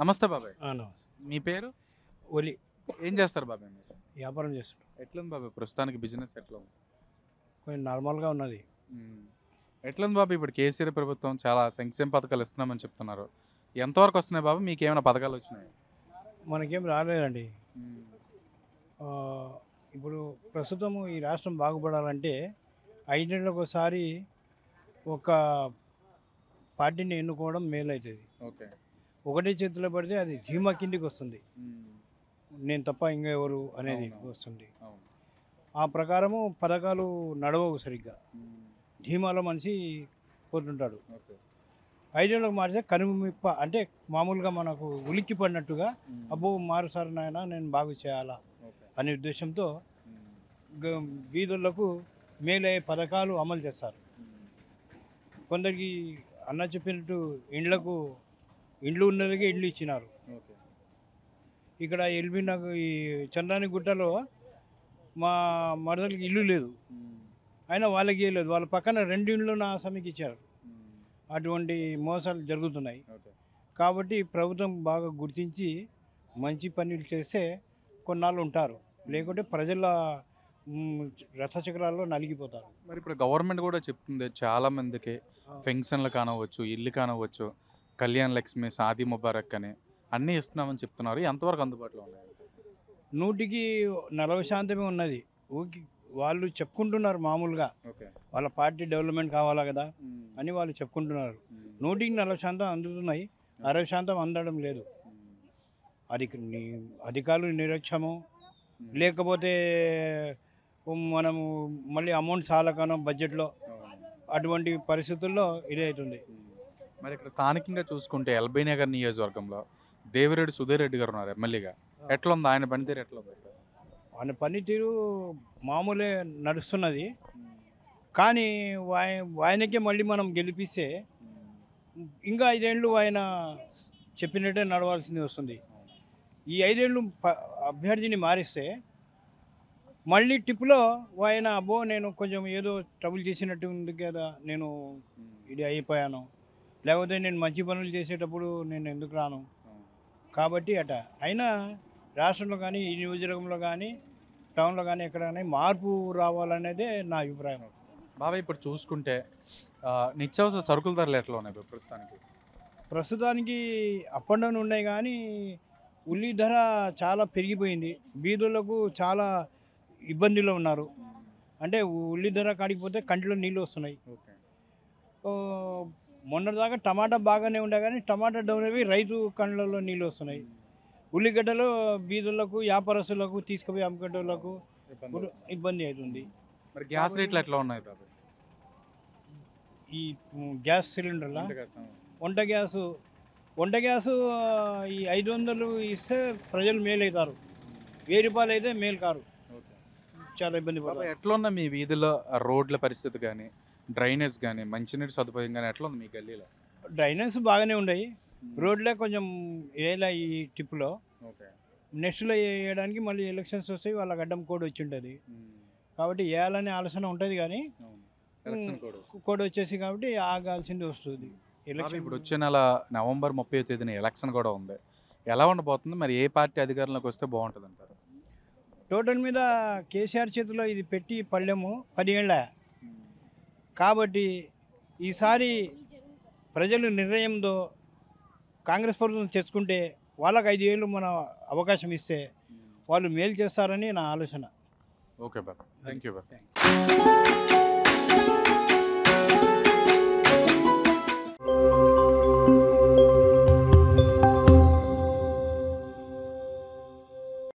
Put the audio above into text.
నమస్తే బాబాయ్ అవును మీ పేరు ఒలి ఏం చేస్తారు బాబాయ్ మీరు వ్యాపారం చేస్తుంటాం ఎట్లుంది బాబాయ్ ప్రస్తుతానికి బిజినెస్ ఎట్లా ఉంది కొంచెం నార్మల్గా ఉన్నది మ్మ్. ఎట్లుంది బాబాయ్ ఇప్పుడు కేసీఆర్ ప్రభుత్వం చాలా సంక్షేమ పథకాలు ఇస్తున్నామని చెప్తున్నారు ఎంతవరకు వస్తున్నాయి బాబు మీకు ఏమైనా పథకాలు వచ్చినాయి మనకేం రాలేదండి ఆ, ఇప్పుడు ప్రస్తుతం ఈ రాష్ట్రం బాగుపడాలంటే ఐదేళ్ళకి ఒకసారి ఒక పార్టీని ఎన్నుకోవడం మేలవుతుంది ఓకే ఒకటే చేతిలో పడితే అది ధీమా కిందికి వస్తుంది నేను తప్ప ఇంకా ఎవరు అనేది అవును. వస్తుంది అవును ఆ ప్రకారము పథకాలు నడవవు సరిగ్గా ధీమాలో మనిషి పోతుంటాడు ఓకే ఐదేళ్ళకి మారితే కనుమిప్ప అంటే మామూలుగా మనకు ఉలిక్కి పడినట్టుగా అబ్బో మారు సార్ నాయన నేను బాగు చేయాలా ఓకే అనే ఉద్దేశంతో గ- వీధులకు మేలయ్యే పథకాలు అమలు చేస్తారు కొందరికి అన్న చెప్పినట్టు ఇండ్లకు ఇండ్లు ఉన్నదిగా ఇండ్లు ఇచ్చినారు ఓకే ఇక్కడ ఎల్బీ నాకు ఈ చంద్రాని గుట్టలో మా మరదలకి ఇల్లు లేదు అయినా వాళ్ళకి ఇవ్వలేదు వాళ్ళ పక్కన రెండు ఇండ్లు నా ఆసామికి ఇచ్చారు అటువంటి మోసాలు జరుగుతున్నాయి ఓకే కాబట్టి ప్రభుత్వం బాగా గుర్తించి మంచి పనులు చేస్తే కొన్నాళ్ళు ఉంటారు లేకుంటే ప్రజల మ్, రథచక్రాల్లో నలిగిపోతారు మరి ఇప్పుడు గవర్నమెంట్ కూడా చెప్తుంది చాలా మందికి పెన్షన్లు కానవచ్చు ఇల్లు కానవచ్చు కళ్యాణ్ లక్ష్మి సాది ముబారక్ అని అన్నీ ఇస్తున్నామని చెప్తున్నారు ఎంతవరకు అందుబాటులో ఉన్నాయి నూటికి నలభై శాతమే ఉన్నది ఊకి వాళ్ళు చెప్పుకుంటున్నారు మామూలుగా ఓకే వాళ్ళ పార్టీ డెవలప్మెంట్ కావాలా కదా అని వాళ్ళు చెప్పుకుంటున్నారు నూటికి నలభై శాతం అందుతున్నాయి అరవై శాతం అందడం లేదు అది ని- అధికారులు నిర్లక్ష్యము లేకపోతే మనము మళ్ళీ అమౌంట్ చాలకనో బడ్జెట్లో అటువంటి పరిస్థితుల్లో ఇదే అవుతుంది మరి ఇక్కడ స్థానికంగా చూసుకుంటే ఎల్బీ నగర్ నియోజకవర్గంలో దేవిరెడ్డి సుధీర్ రెడ్డి గారు ఉన్నారు ఎమ్మెల్యేగా ఎట్లా ఉంది ఆయన పనితీరు ఎట్లా ఉంది ఇక్కడ? ఆయన పనితీరు మామూలే నడుస్తున్నది కానీ వాయ- ఆయనకే మళ్ళీ మనం గెలిపిస్తే ఇంకా ఐదేళ్ళు ఆయన చెప్పినట్టే నడవాల్సింది వస్తుంది ఈ ఐదేళ్ళు ప- అభ్యర్థిని మారిస్తే మళ్ళీ టిప్లో ఆయన అబ్బో నేను కొంచెం ఏదో ట్రబుల్ చేసినట్టు ఉంది కదా నేను ఇది అయిపోయాను లేకపోతే నేను మంచి పనులు చేసేటప్పుడు నేను ఎందుకు రాను కాబట్టి అట అయినా రాష్ట్రంలో కానీ ఈ నియోజకవర్గంలో కానీ టౌన్లో కానీ ఎక్కడ కానీ మార్పు రావాలనేదే నా అభిప్రాయం బాబాయ్ ఇప్పుడు చూసుకుంటే ఆ, నిత్యావసర సరుకుల ధరలు ఎట్లా ఉన్నాయి ఇప్పుడు ప్రస్తుతానికి ప్రస్తుతానికి అప్ అండ్ డౌన్ ఉన్నాయి కానీ ఉల్లి ధర చాలా పెరిగిపోయింది బీదులకు చాలా ఇబ్బందిలో ఉన్నారు అంటే ఉల్లి ధర కాడిపోతే కంటిలో నీళ్ళు వస్తున్నాయి ఓకే ఓ, మొన్నటిదాకా టమాటా బాగానే ఉండే కానీ టమాటా డౌన్ అవి రైతు కళ్ళలో నీళ్ళు వస్తున్నాయి ఉల్లిగడ్డలు బీదులకు వ్యాపారస్తులకు తీసుకుపోయి అమ్మగడ్డలకు ఇబ్బంది. ఇబ్బంది అవుతుంది మరి గ్యాస్ రేట్లు ఎట్లా ఉన్నాయి బాబాయ్ ఈ ఉమ్, గ్యాస్ సిలిండర్ల వంట గ్యాస్, ఆ. వంట గ్యాసు వంట గ్యాసు ఆ, ఈ ఐదు వందలు ఇస్తే ప్రజలు మేలు అవుతారు వెయ్యి రూపాయలు అయితే మేలు కారు ఓకే. చాలా ఇబ్బంది బాబాయ్ పడతారు ఎట్లా ఉంది మీ వీధిలో ఆ రోడ్ల పరిస్థితి కానీ డ్రైనేజ్ కానీ మంచినీటి సదుపాయం కానీ ఎట్లా ఉంది మీ గల్లీలో డ్రైనేజ్ బాగానే ఉన్నాయి రోడ్లే కొంచెం వేయాల ఈ టిప్పులో ఓకే నెక్స్ట్లో వేయడానికి మళ్ళీ ఎలక్షన్స్ వస్తాయి వాళ్ళకి అడ్డం కోడ్ వచ్చి ఉంటుంది కాబట్టి వేయాలనే ఆలోచన ఉంటుంది కానీ అవును. ఎలక్షన్ కోడ్ కోడ్ వచ్చేసి కాబట్టి ఆగాల్సింది వస్తుంది బాబాయ్ ఎలక్షన్ ఇప్పుడు వచ్చే నెల నవంబర్ ముప్పై తేదీన ఎలక్షన్ కూడా ఉంది ఎలా ఉండబోతుంది మరి ఏ పార్టీ అధికారంలోకి వస్తే బాగుంటుంది అంటారు టోటల్ మీద కేసీఆర్ చేతిలో ఇది పెట్టి పళ్ళెము పదిహేళ్ళ కాబట్టి ఈసారి ప్రజలు నిర్ణయంతో కాంగ్రెస్ ప్రభుత్వం తెచ్చుకుంటే వాళ్ళకి ఐదు ఏళ్ళు మన అవకాశం ఇస్తే వాళ్ళు మేలు చేస్తారని నా ఆలోచన ఓకే బాబా థ్యాంక్ యూ బాబా